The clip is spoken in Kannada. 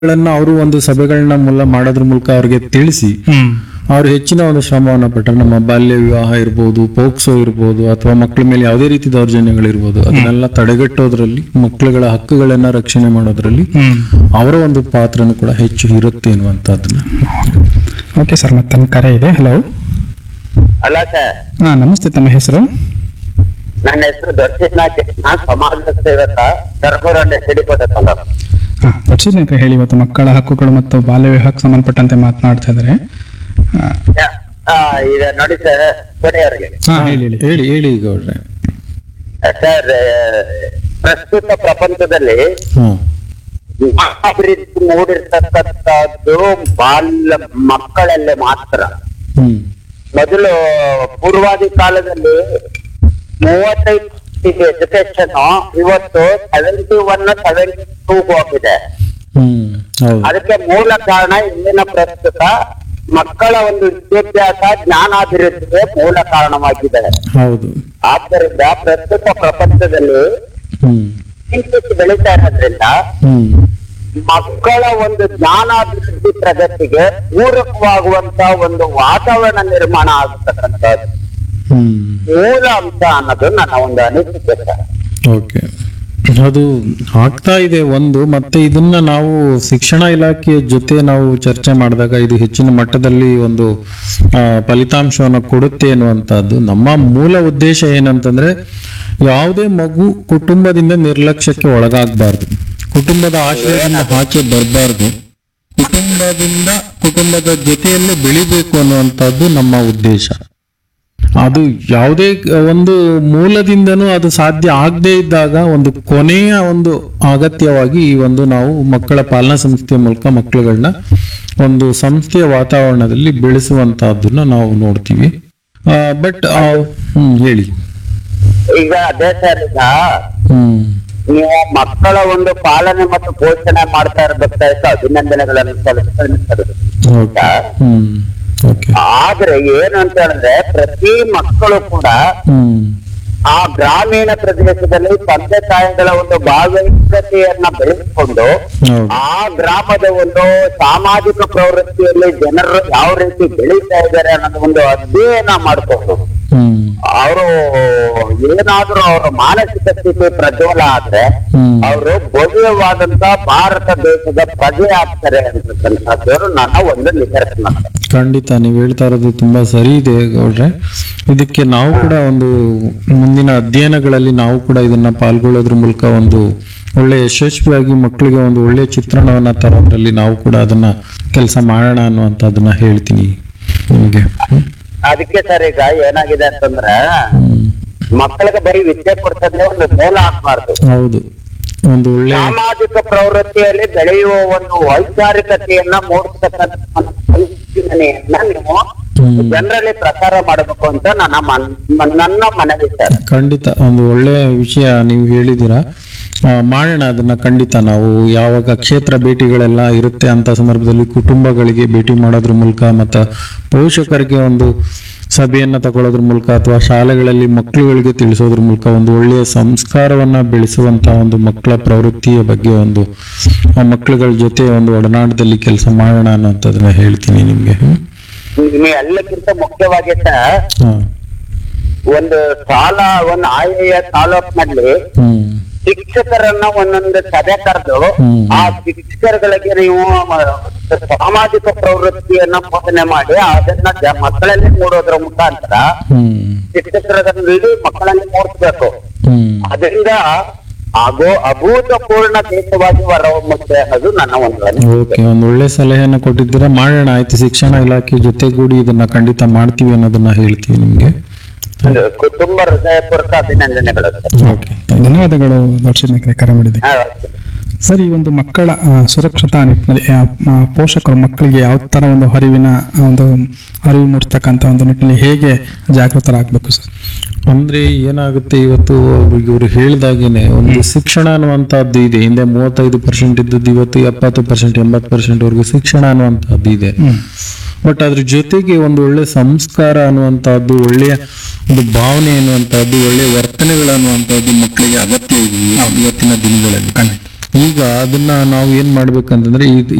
ಗಳನ್ನ ಅವರು ಒಂದು ಸಭೆಗಳನ್ನ ಮೂಲ ಮಾಡೋದ್ರ ಮೂಲಕ ಅವ್ರಿಗೆ ತಿಳಿಸಿ ಹ್ಮ್ ಅವ್ರು ಹೆಚ್ಚಿನ ಒಂದು ಶ್ರಮವನ್ನ ಪಟ್ಟರೆ ನಮ್ಮ ಬಾಲ್ಯ ವಿವಾಹ ಇರ್ಬೋದು ಪೋಕ್ಸೋ ಇರ್ಬೋದು ಅಥವಾ ಮಕ್ಕಳ ಮೇಲೆ ಯಾವುದೇ ರೀತಿ ದೌರ್ಜನ್ಯಗಳಿರ್ಬೋದು ಅದನ್ನೆಲ್ಲ ತಡೆಗಟ್ಟೋದ್ರಲ್ಲಿ ಮಕ್ಕಳುಗಳ ಹಕ್ಕುಗಳನ್ನ ರಕ್ಷಣೆ ಮಾಡೋದ್ರಲ್ಲಿ ಹ್ಮ್ ಅವರ ಒಂದು ಪಾತ್ರನೂ ಕೂಡ ಹೆಚ್ಚು ಇರುತ್ತೆ ಅನ್ನುವಂಥದ್ದನ್ನ ಓಕೆ ಸರ್ ಮತ್ತೊಂದು ಕರೆ ಇದೆ ಹಲೋ ಅಲ್ಲ ಸರ್ ಹಾ ನಮಸ್ತೆ ತಮ್ಮ ಹೆಸರು ನನ್ನ ಹೆಸರು ದರ್ಶನಾಥ್ ನಾನ್ ಸಮಾಜ ಸೇವಕ ಧರ್ಮರಂಡ ಸಿಡಿಕೋಟ ತಾಲೂಕು ಹಾ ದಕ್ಷಿಣ ಹೇಳಿ ಇವತ್ತು ಮಕ್ಕಳ ಹಕ್ಕುಗಳು ಮತ್ತು ಬಾಲ್ಯ ವಿವಾಹಕ್ಕೆ ಸಂಬಂಧಪಟ್ಟಂತೆ ಮಾತನಾಡ್ತಾ ಇದ್ದಾರೆ ಹಾ, ಆ, ಈಗ ನೋಡಿ ಸರ್ ಕೊನೆಯವರಿಗೆ ಹಾ ಹೇಳಿ ಹೇಳಿ ಹೇಳಿ ಹೇಳಿ ಗೌಡ್ರೆ ಸರ್ ಪ್ರಸ್ತುತ ಪ್ರಪಂಚದಲ್ಲಿ ಹ್ಮ್ ಅಭಿವೃದ್ಧಿ ಮೂಡಿರ್ತಕ್ಕಂಥದ್ದು ಬಾಲ್ಯ ಮಕ್ಕಳಲ್ಲೇ ಮಾತ್ರ ಹ್ಮ್ ಮೊದಲು ಪೂರ್ವಾದಿ ಕಾಲದಲ್ಲಿ ಮೂವತ್ತೈದು ಎಜುಕೇಶನ್ ಇವತ್ತು ಸೆವೆಂಟಿ ಒನ್ ಸೆವೆಂಟಿ ಟೂ ಹೋಗಿದೆ ಹ್ಮ್ ಹೌದು ಅದಕ್ಕೆ ಮೂಲ ಕಾರಣ ಇಂದಿನ ಪ್ರಸ್ತುತ ಮಕ್ಕಳ ಒಂದು ವಿದ್ಯಾಭ್ಯಾಸ ಜ್ಞಾನಾಭಿವೃದ್ಧಿಗೆ ಮೂಲ ಕಾರಣವಾಗಿದೆ ಹೌದು ಆದ್ದರಿಂದ ಪ್ರಸ್ತುತ ಪ್ರಪಂಚದಲ್ಲಿ ಹ್ಮ್ ಇಂಗ್ಲಿಷ್ ಬೆಳೀತಾ ಇರೋದ್ರಿಂದ ಹ್ಮ್ ಮಕ್ಕಳ ಒಂದು ಜ್ಞಾನಾಭಿವೃದ್ಧಿ ಪ್ರಗತಿಗೆ ಪೂರಕವಾಗುವಂತ ಒಂದು ವಾತಾವರಣ ನಿರ್ಮಾಣ ಆಗತಕ್ಕಂಥದ್ದು ಹ್ಮ್ ಮೂಲ ಅಂಶ ಅನ್ನೋದು ನನ್ನ ಒಂದು ಅನಿಸಿಕೆ ಸರ್ ಓಕೆ ಅದು ಆಗ್ತಾ ಇದೆ ಒಂದು ಮತ್ತೆ ಇದನ್ನ ನಾವು ಶಿಕ್ಷಣ ಇಲಾಖೆಯ ಜೊತೆ ನಾವು ಚರ್ಚೆ ಮಾಡಿದಾಗ ಇದು ಹೆಚ್ಚಿನ ಮಟ್ಟದಲ್ಲಿ ಒಂದು ಆ, ಫಲಿತಾಂಶವನ್ನು ಕೊಡುತ್ತೆ ಅನ್ನುವಂಥದ್ದು ನಮ್ಮ ಮೂಲ ಉದ್ದೇಶ ಏನಂತಂದ್ರೆ ಯಾವುದೇ ಮಗು ಕುಟುಂಬದಿಂದ ನಿರ್ಲಕ್ಷ್ಯಕ್ಕೆ ಒಳಗಾಗಬಾರ್ದು ಕುಟುಂಬದ ಆಶ್ರಯದಿಂದ ಆಚೆ ಬರಬಾರ್ದು ಕುಟುಂಬದಿಂದ ಕುಟುಂಬದ ಜೊತೆಯಲ್ಲೇ ಬೆಳಿಬೇಕು ಅನ್ನುವಂಥದ್ದು ನಮ್ಮ ಉದ್ದೇಶ ಅದು ಯಾವುದೇ ಒಂದು ಮೂಲದಿಂದನೂ ಅದು ಸಾಧ್ಯ ಆಗದೇ ಇದ್ದಾಗ ಒಂದು ಕೊನೆಯ ಒಂದು ಅಗತ್ಯವಾಗಿ ಈ ಒಂದು ನಾವು ಮಕ್ಕಳ ಪಾಲನಾ ಸಂಸ್ಥೆಯ ಮೂಲಕ ಮಕ್ಕಳುಗಳನ್ನ ಒಂದು ಸಂಸ್ಥೆಯ ವಾತಾವರಣದಲ್ಲಿ ಬೆಳೆಸುವಂತಹದ್ದನ್ನ ನಾವು ನೋಡ್ತೀವಿ ಬಟ್ ಹ್ಮ್ ಹೇಳಿ ಈಗ ಅದೇ ಸರ್ ಈಗ ಹ್ಮ್ ನೀವು ಮಕ್ಕಳ ಒಂದು ಪಾಲನೆ ಮತ್ತು ಪೋಷಣೆ ಮಾಡ್ತಾ ಇರಬೇಕಾಯ್ತು ಅಭಿನಂದನೆಗಳನ್ನು ಸಲ್ಲಿಸ್ತಾರೆ ಓಕೆ ಹ್ಮ್ ಓಕೆ ಆದ್ರೆ ಏನು ಅಂತ ಹೇಳಿದ್ರೆ ಪ್ರತಿ ಮಕ್ಕಳು ಕೂಡ ಹ್ಮ್ ಆ ಗ್ರಾಮೀಣ ಪ್ರದೇಶದಲ್ಲಿ ತಂದೆ ತಾಯಿಗಳ ಒಂದು ಭಾವೈಕ್ಯತೆಯನ್ನ ಬೆಳೆಸಿಕೊಂಡು ಹೌದು ಆ ಗ್ರಾಮದ ಒಂದು ಸಾಮಾಜಿಕ ಪ್ರವೃತ್ತಿಯಲ್ಲಿ ಜನರು ಯಾವ ರೀತಿ ಬೆಳೀತಾ ಇದ್ದಾರೆ ಅನ್ನೋದು ಒಂದು ಅಧ್ಯಯನ ಮಾಡ್ಕೊಂಡು ಹ್ಮ್ ಅವರು ಏನಾದ್ರೂ ಅವರ ಮಾನಸಿಕ ಸ್ಥಿತಿ ಪ್ರಜ್ವಲ ಆದ್ರೆ ಹ್ಮ್ ಅವರು ಭವ್ಯವಾದಂತ ಭಾರತ ದೇಶದ ಪ್ರಜೆ ಆಗ್ತಾರೆ ಅಂತಕ್ಕಂಥದ್ದು ನನ್ನ ಒಂದು ನಿದರ್ಶನ ಖಂಡಿತ ನೀವು ಹೇಳ್ತಾ ಇರೋದು ತುಂಬಾ ಸರಿ ಇದೆ ಗೌಡ್ರೆ ಇದಕ್ಕೆ ನಾವು ಕೂಡ ಒಂದು ಮುಂದಿನ ಅಧ್ಯಯನಗಳಲ್ಲಿ ನಾವು ಕೂಡ ಇದನ್ನ ಪಾಲ್ಗೊಳ್ಳೋದ್ರ ಮೂಲಕ ಒಂದು ಒಳ್ಳೆ ಯಶಸ್ವಿಯಾಗಿ ಮಕ್ಕಳಿಗೆ ಒಂದು ಒಳ್ಳೆ ಚಿತ್ರಣವನ್ನ ತರೋದ್ರಲ್ಲಿ ನಾವು ಕೂಡ ಅದನ್ನ ಕೆಲಸ ಮಾಡೋಣ ಅನ್ನುವಂಥದ್ದನ್ನ ಹೇಳ್ತೀನಿ ನಿಮಗೆ ಅದಕ್ಕೆ ಸರ್ ಈಗ ಏನಾಗಿದೆ ಅಂತಂದ್ರೆ ಹ್ಮ್ ಮಕ್ಕಳಿಗೆ ಬರೀ ವಿದ್ಯೆ ಕೊಡ್ತದೆ ಒಂದು ಮೂಲ ಆಗ್ಬಾರ್ದು ಹೌದು ಒಂದು ಒಳ್ಳೆ ಸಾಮಾಜಿಕ ಪ್ರವೃತ್ತಿಯಲ್ಲಿ ಬೆಳೆಯುವ ಒಂದು ವೈಚಾರಿಕತೆಯನ್ನ ಮೂಡಿಸ್ತಕ್ಕಂಥ ಒಂದು ಪರಿಕಲ್ಪನೆಯನ್ನ ನೀವು ಹ್ಮ್. ಜನರಲ್ಲಿ ಪ್ರಚಾರ ಮಾಡಬೇಕು ಅಂತ ನನ್ನ ಮನ್- ಮ- ನನ್ನ ಮನವಿ ಸರ್ ಖಂಡಿತ ಒಂದು ಒಳ್ಳೆ ವಿಷಯ ನೀವು ಹೇಳಿದ್ದೀರಾ ಆ, ಮಾಡೋಣ ಅದನ್ನ ಖಂಡಿತ ನಾವು ಯಾವಾಗ ಕ್ಷೇತ್ರ ಭೇಟಿಗಳೆಲ್ಲ ಇರುತ್ತೆ ಅಂತ ಸಂದರ್ಭದಲ್ಲಿ ಕುಟುಂಬಗಳಿಗೆ ಭೇಟಿ ಮಾಡೋದ್ರ ಮೂಲಕ ಮತ್ತು ಪೋಷಕರಿಗೆ ಒಂದು ಸಭೆಯನ್ನ ತಗೊಳ್ಳೋದ್ರ ಮೂಲಕ ಅಥವಾ ಶಾಲೆಗಳಲ್ಲಿ ಮಕ್ಕಳುಗಳಿಗೆ ತಿಳಿಸೋದ್ರ ಮೂಲಕ ಒಂದು ಒಳ್ಳೆಯ ಸಂಸ್ಕಾರವನ್ನ ಬೆಳೆಸುವಂತ ಒಂದು ಮಕ್ಕಳ ಪ್ರವೃತ್ತಿಯ ಬಗ್ಗೆ ಒಂದು ಆ ಮಕ್ಕಳುಗಳ ಜೊತೆ ಒಂದು ಒಡನಾಟದಲ್ಲಿ ಕೆಲಸ ಮಾಡೋಣ ಅನ್ನೋಂಥದ್ದನ್ನ ಹೇಳ್ತೀನಿ ನಿಮ್ಗೆ ಹ್ಮ್? ನೀವು ಎಲ್ಲಕ್ಕಿಂತ ಮುಖ್ಯವಾಗಿ ಸರ್ ಹಾ ಒಂದು ಸಾಲ ಒಂದು ಆಯಾ ತಾಲೂಕಿನಲ್ಲಿ ಹ್ಮ್ ಶಿಕ್ಷಕರನ್ನ ಒಂದೊಂದು ಸಭೆ ಕರೆದು ಹ್ಮ್. ಆ ಶಿಕ್ಷಕರುಗಳಿಗೆ ನೀವು ಮ- ಸಾಮಾಜಿಕ ಪ್ರವೃತ್ತಿಯನ್ನ ಬೋಧನೆ ಮಾಡಿ ಅದನ್ನ ಜ- ಮಕ್ಕಳಲ್ಲಿ ಮೂಡೋದ್ರ ಮುಖಾಂತರ ಹ್ಮ್ ಶಿಕ್ಷಕರಲ್ಲಿ ಮಕ್ಕಳಲ್ಲಿ ಮೂಡಿಸ್ಬೇಕು ಹ್ಮ್ ಅದರಿಂದ ಆಗೋ ಅಭೂತಪೂರ್ಣ ದೇಶವಾಗಿ ಹೊರಹೊಮ್ಮುತ್ತೆ ಅನ್ನೋದು ನನ್ನ ಒಂದು ಅನಿಸಿಕೆ. ಓಕೆ ಒಂದು ಒಳ್ಳೆ ಸಲಹೆಯನ್ನ ಕೊಟ್ಟಿದ್ದೀರಾ ಮಾಡೋಣ ಆಯ್ತು ಶಿಕ್ಷಣ ಇಲಾಖೆ ಜೊತೆಗೂಡಿ ಇದನ್ನ ಖಂಡಿತ ಮಾಡ್ತೀವಿ ಅನ್ನೋದನ್ನ ಹೇಳ್ತೀವಿ ನಿಮ್ಗೆ ಒಂದು ಕುಟುಂಬ ಹೃದಯಪೂರ್ವಕ ಅಭಿನಂದನೆಗಳು ಸರ್. ಓಕೆ ಧನ್ಯವಾದಗಳು ದಕ್ಷಿಣ ಕರೆ ಮಾಡಿದೆ ಹಾ, ಸರ್ ಈ ಒಂದು ಮಕ್ಕಳ ಆ, ಸುರಕ್ಷತಾ ನಿಟ್ಟಿನಲ್ಲಿ ಆ, ಆ, ಪೋಷಕರು ಮಕ್ಕಳಿಗೆ ಯಾವ ತರ ಒಂದು ಅರಿವಿನ ಆ, ಒಂದು ಅರಿವು ಮೂಡಿಸ್ತಕ್ಕಂಥ ಒಂದು ನಿಟ್ಟಿನಲ್ಲಿ ಹೇಗೆ ಜಾಗೃತರಾಗಬೇಕು ಸರ್ ಅಂದ್ರೆ ಏನಾಗುತ್ತೆ ಇವತ್ತು ಅವ್ರಿಗೆ ಇವ್ರು ಹೇಳ್ದಾಗೇನೆ ಒಂದು ಶಿಕ್ಷಣ ಅನ್ನುವಂತಹದ್ದು ಇದೆ ಹಿಂದೆ ಮೂವತ್ತೈದು ಪರ್ಸೆಂಟ್ ಇದ್ದದ್ದು ಇವತ್ತು ಎಪ್ಪತ್ತು ಪರ್ಸೆಂಟ್ ಎಂಬತ್ತು ಪರ್ಸೆಂಟ್ ವರೆಗೂ ಶಿಕ್ಷಣ ಅನ್ನುವಂತಹದ್ದು ಇದೆ ಬಟ್ ಅದ್ರ ಜೊತೆಗೆ ಒಂದು ಒಳ್ಳೆ ಸಂಸ್ಕಾರ ಅನ್ನುವಂತಹದ್ದು ಒಳ್ಳೆಯ ಒಂದು ಭಾವನೆ ಅನ್ನುವಂತಹದ್ದು ಒಳ್ಳೆಯ ವರ್ತನೆಗಳು ಅನ್ನುವಂತಹದ್ದು ಮಕ್ಕಳಿಗೆ ಅಗತ್ಯ ಇದೆ ಈ ಇವತ್ತಿನ ದಿನಗಳಲ್ಲಿ ಈಗ ಅದನ್ನ ನಾವು ಏನ್ ಮಾಡ್ಬೇಕಂತಂದ್ರೆ ಇದು